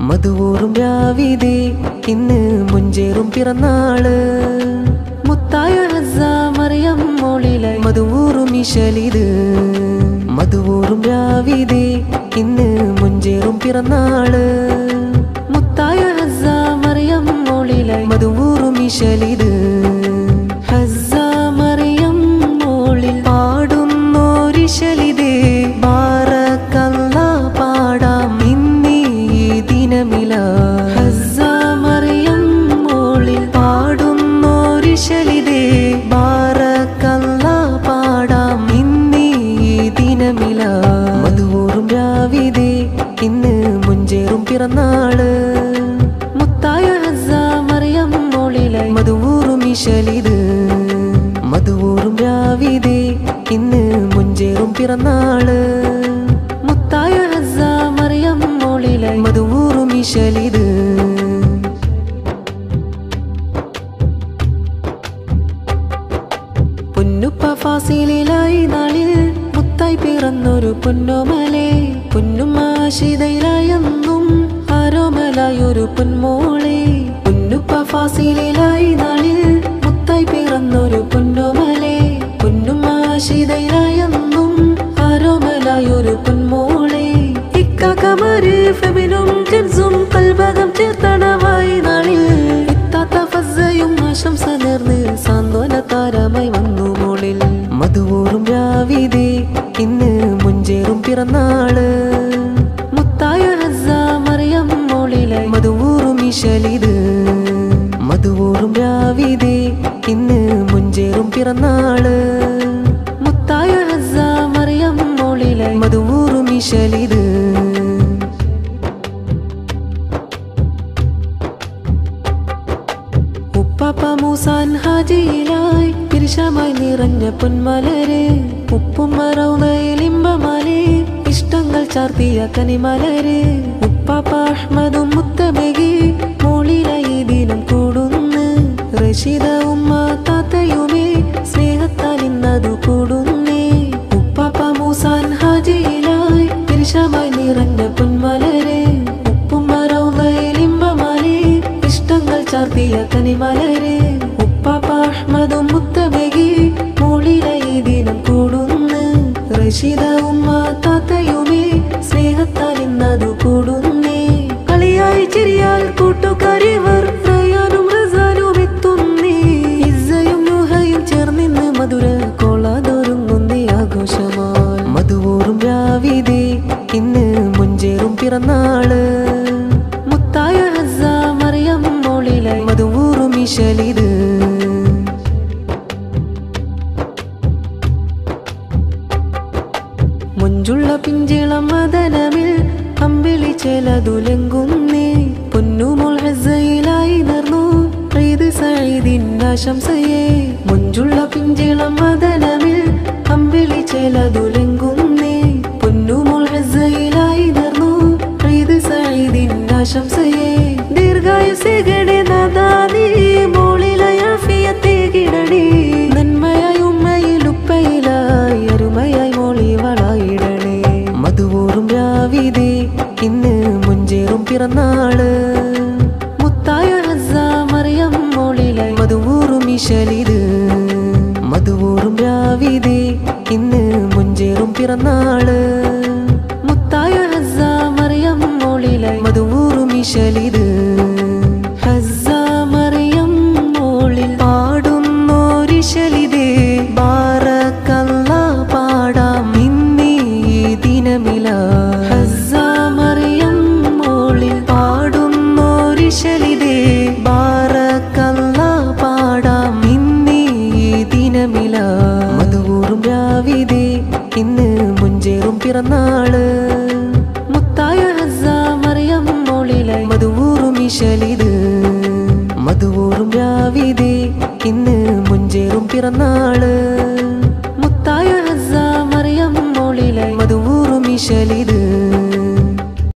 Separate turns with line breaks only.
മധുവൂറും രാവിതേ ഇന്ന് മുഞ്ചേറും പിറന്നാള് മുത്തായ ഹസ്സ മറിയം മോളിലായി മധുവൂറും ഇശലിത് മധുവൂറും രാവിതേ ഇന്ന് മുഞ്ചേറും പിറന്നാള് മുത്തായ ഹസ്സ മറിയം മോളിലായി മധുവൂറും ഇശലിത് ഹസ്സ മറിയം മോളിൽ പാടുന്നോരിശലിതേ ബാറക്കല്ല പാടാം ഇന്നീ ദിനമില ഹസ്സ മറിയം മോളിൽ പാടുന്നോരിശലിതേ ബാറക്കല്ല പാടാം ഇന്നീ ദിനമില മധുവൂറും രാവിതേ ഇന്ന് മുഞ്ചേറും പിറന്നാള് മുത്തായ ഹസ്സ മറിയം മോളിലായി മധുവൂറും ഇശലിത് മധുവൂറും രാവിതേ ഇന്ന് മുഞ്ചേറും പിറന്നാള് മുത്തായ ഹസ്സ മറിയം മോളിലായി മധുവൂറും ഇശലിത് പൊന്നുപ്പ ഫാസിലായി നാളിൽ മുത്തായി പിറന്നൊരു പൊന്നോമലെ പൊന്നും ആശിതയിലായെന്നും ആരോമലായൊരു പൊന്മോളെ പൊന്നുപ്പ ഫാസിലായി നാളിൽ മുത്തായി പിറന്നൊരു പൊന്നോമലെ പൊന്നും ആശിതയിലായെന്നും ആരോമലായൊരു പൊന്മോളെ ഇക്കാക്കമാര് ഫെമിനും ജെൻസും കൽഭകം ചേർത്തണവായി നാളിൽ ഇത്താത്ത ഫസ്സയും ആശംസ നേർന്ന് സാന്ത്വന താരമായി വന്നു മോളിൽ മധുവൂറും രാവിതേ ഇന്ന് മുഞ്ചേറും പിറന്നാള് മുത്തായ ഹസ്സ മറിയം മോളിലായി മധുവൂറും ഇശലിത് മധുവൂറും രാവിതേ ഇന്ന് മുഞ്ചേറും പിറന്നാള് മുത്തായ ഹസ്സ മറിയം മോളിലായി മധുവൂറും ഇശലിത് ഉപ്പാപ്പ മൂസാൻ ഹാജിയിലായി പിരിശമായി നിറഞ്ഞ പൊന്മലര് ഉപ്പും മറൗനയിലിമ്പമലെ ഇഷ്ടങ്ങൾ ചാർത്തിയ കനിമലര് ഉപ്പാപ്പ അഹ്മദും മുത്തബകി മോളിലായി ദിനം കൂടുന്ന് റഷീദ ഉമ്മ താത്തയുമേ സ്നേഹത്താൽ ഇന്നതു കൂടുന്നേ ഉപ്പാപ്പ മൂസാൻ ഹാജിയിലായി പിരിശമായി നിറഞ്ഞ പൊന്മലര് ഉപ്പും മറൗനയിലിമ്പമലെ ഇഷ്ടങ്ങൾ ചാർത്തിയ കനിമലര് ഉപ്പാപ്പ അഹ്മദും മുത്തബകി മോളിലായി ദിനം കൂടുന്ന് റഷീദ ഉമ്മ താത്തയുമേ സ്നേഹത്താൽ ഇന്നതു കൂടുന്നേ കളിയായി ചിരിയാൽ കൂട്ടുകാരിവർ റയാനും റസാനും എത്തുന്നേ ഇസ്സയും നുഹയും ചേർന്നിന്ന് മധുര കോളാതൊരുങ്ങുന്നേ ആഘോഷമായി മധുവൂറും രാവിതേ ഇന്ന് മുഞ്ചേറും പിറന്നാള് മുത്തായ ഹസ്സ മറിയം മോളിലായി മധുവൂറും ഇശലിത് മുഞ്ചുള്ള പിഞ്ചിളം മദനമിൽ അമ്പിളി ചെലതുലങ്കുന്നേ പൊന്നുമോൾ ഹസയിലായി നിർന്നു ഈദ് സഈദിൻ ആശംസയെ മുഞ്ചുള്ള പിഞ്ചിളം മദനമിൽ അമ്പിളി ചെലതുലങ്കുന്നേ പൊന്നുമോൾ ഹസയിലായി നിർന്നു ഈദ് സഈദിൻ ആശംസയെ ദീർഘായുസേകടെ നാദാനീ മോളിലായ ഫിയത്തെ കിടണേ നന്മയായി ഉമ്മയിൽ ഉപ്പയിലായി അരുമയായി മോളി വളയിടണേ മധുവൂറും രാവിതേ ഇന്ന് മുഞ്ചേറും പിറന്നാള് മുത്തായ ഹസ്സ മറിയം മോളിലായി മധുവൂറും ഇശലിത് മധുവൂറും രാവിതേ ഇന്ന് മുഞ്ചേറും പിറന്നാള് മുത്തായ ഹസ്സ മറിയം മോളിലായി മധുവൂറും ഇശലിത് ഹസ്സ മറിയം മോളിൽ പാടുന്നോരിശലിതേ ബാറക്കല്ല പാടാം ഇന്നീ ദിനമില ഹസ്സ മറിയം മോളിൽ പാടുന്നോരിശലിതേ ബാറക്കല്ല പാടാം ഇന്നീ ദിനമില മധുവൂറും രാവിതേ ഇന്ന് മുഞ്ചേറും പിറന്നാള് മുത്തായ ഹസ്സ മറിയം മോളിലായി മധുവൂറും ഇശലിത് മധുവൂറും രാവിതേ ഇന്ന് മുഞ്ചേറും പിറന്നാള്